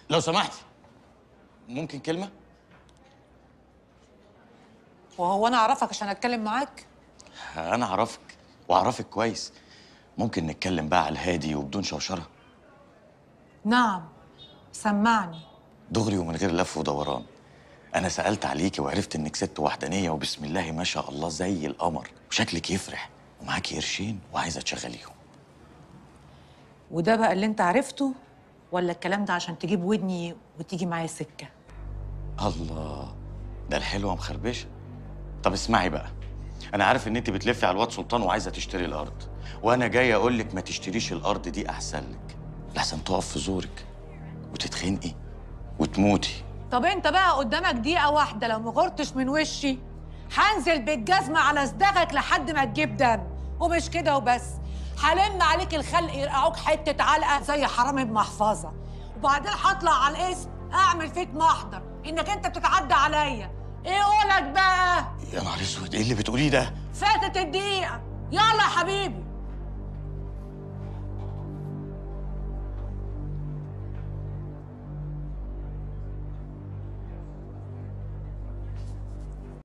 لو سمحتي ممكن كلمه وهو انا اعرفك عشان اتكلم معاك انا اعرفك واعرفك كويس ممكن نتكلم بقى على الهادي وبدون شوشره نعم سمعني دغري ومن غير لف ودوران انا سالت عليكي وعرفت انك ست وحدانيه وبسم الله ما شاء الله زي القمر وشكلك يفرح ومعاكي قرشين وعايزه تشغليهم وده بقى اللي انت عرفته ولا الكلام ده عشان تجيب ودني وتيجي معايا سكه الله ده الحلوه مخربشه طب اسمعي بقى انا عارف ان انت بتلفي على الواد سلطان وعايزه تشتري الارض وانا جاي اقول لك ما تشتريش الارض دي احسن لك لحسن تقف في زورك وتتخنقي وتموتي طب انت بقى قدامك دقيقه واحده لو ما غرتش من وشي هنزل بالجزمه على صداغك لحد ما تجيب دم ومش كده وبس هلم عليك الخلق يرقعوك حته علقه زي حرامي بمحفظه وبعدين هطلع على الاسم اعمل فيك محضر انك انت بتتعدى عليا ايه قولك بقى يا نهار اسود ايه اللي بتقوليه ده فاتت الدقيقه يلا يا حبيبي